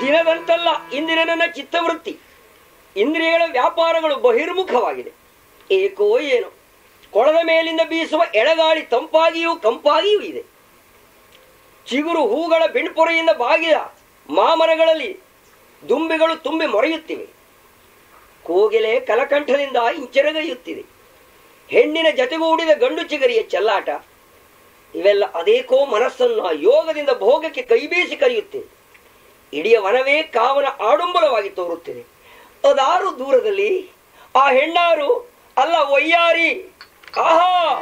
ದಿನದಂತಲ್ಲ ಇಂದಿನ ನನ್ನ ಚಿತ್ತವೃತ್ತಿ ಇಂದ್ರಿಯಗಳ ವ್ಯಾಪಾರಗಳು ಬಹಿರ್ಮುಖವಾಗಿದೆ ಏಕೋ ಏನು ಕೊಳದ ಮೇಲಿಂದ ಬೀಸುವ ಎಳಗಾಳಿ ತಂಪಾಗಿಯೂ ಕಂಪಾಗಿಯೂ ಇದೆ ಚಿಗುರು ಹೂಗಳ ಬಿಣ್ಪೊರೆಯಿಂದ ಬಾಗಿದ ಮಾಮರಗಳಲ್ಲಿ ದುಂಬಿಗಳು ತುಂಬಿ ಮೊರೆಯುತ್ತಿವೆ ಕೋಗಿಲೆ ಕಲಕಂಠದಿಂದ ಇಂಚರಗೈಯುತ್ತಿದೆ ಹೆಣ್ಣಿನ ಜತೆಗೂಡಿದ ಗಂಡು ಚಿಗರಿಯ ಚೆಲ್ಲಾಟ ಇವೆಲ್ಲ ಅದೇಕೋ ಮನಸ್ಸನ್ನ ಯೋಗದಿಂದ ಭೋಗಕ್ಕೆ ಕೈಬೀಸಿ ಕರೆಯುತ್ತಿದೆ ಇಡೀ ವನವೇ ಕಾವನ ಆಡುಂಬರವಾಗಿ ತೋರುತ್ತಿದೆ ಅದಾರು ದೂರದಲ್ಲಿ ಆ ಹೆಣ್ಣಾರು ಅಲ್ಲ ವಯ್ಯಾರಿ ಆಹಾ